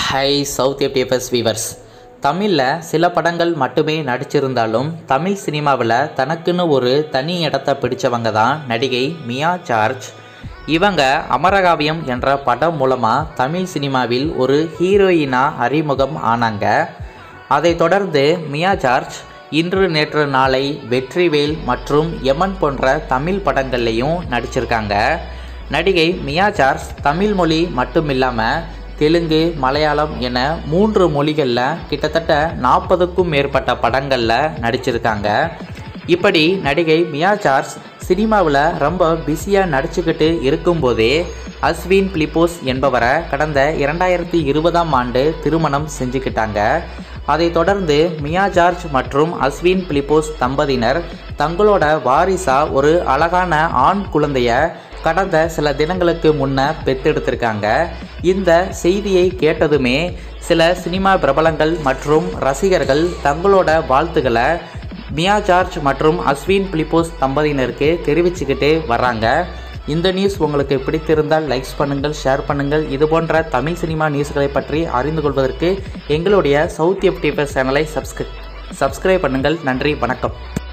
high south எப்டிஎஃப்எஸ் viewers தமிழில் சில படங்கள் மட்டுமே நடிச்சிருந்தாலும் தமிழ் சினிமாவில் தனக்குன்னு ஒரு தனி இடத்த பிடிச்சவங்க தான் நடிகை மியா ஜார்ஜ் இவங்க அமரகாவியம் என்ற படம் மூலமாக தமிழ் சினிமாவில் ஒரு ஹீரோயினாக அறிமுகம் ஆனாங்க அதைத் தொடர்ந்து மியா ஜார்ஜ் இன்று நேற்று நாளை வெற்றிவேல் மற்றும் யமன் போன்ற தமிழ் படங்கள்லையும் நடிச்சிருக்காங்க நடிகை மியா ஜார்ஜ் தமிழ் மொழி மட்டுமில்லாமல் தெலுங்கு மலையாளம் என மூன்று மொழிகளில் கிட்டத்தட்ட நாற்பதுக்கும் மேற்பட்ட படங்களில் நடிச்சிருக்காங்க இப்படி நடிகை மியா ஜார்ஜ் சினிமாவில் ரொம்ப பிஸியாக நடிச்சுக்கிட்டு இருக்கும்போதே அஸ்வின் பிலிப்போஸ் என்பவரை கடந்த இரண்டாயிரத்தி இருபதாம் ஆண்டு திருமணம் செஞ்சுக்கிட்டாங்க அதைத் தொடர்ந்து மியா ஜார்ஜ் மற்றும் அஸ்வின் பிலிப்போஸ் தம்பதியினர் தங்களோட வாரிசா ஒரு அழகான ஆண் குழந்தைய கடந்த சில தினங்களுக்கு முன்ன பெத்தெடுத்திருக்காங்க இந்த செய்தியை கேட்டதுமே சில சினிமா பிரபலங்கள் மற்றும் ரசிகர்கள் தங்களோட வாழ்த்துக்களை மியா ஜார்ஜ் மற்றும் அஸ்வின் பிலிப்போஸ் தம்பதியினருக்கு தெரிவிச்சுக்கிட்டு வர்றாங்க இந்த நியூஸ் உங்களுக்கு பிடித்திருந்தால் லைக்ஸ் பண்ணுங்கள் ஷேர் பண்ணுங்கள் இது போன்ற தமிழ் சினிமா நியூஸ்களை பற்றி அறிந்து கொள்வதற்கு எங்களுடைய சவுத் எஃப்டிஎஃப்எஸ் சேனலை சப்ஸ்கிரை சப்ஸ்கிரைப் பண்ணுங்கள் நன்றி வணக்கம்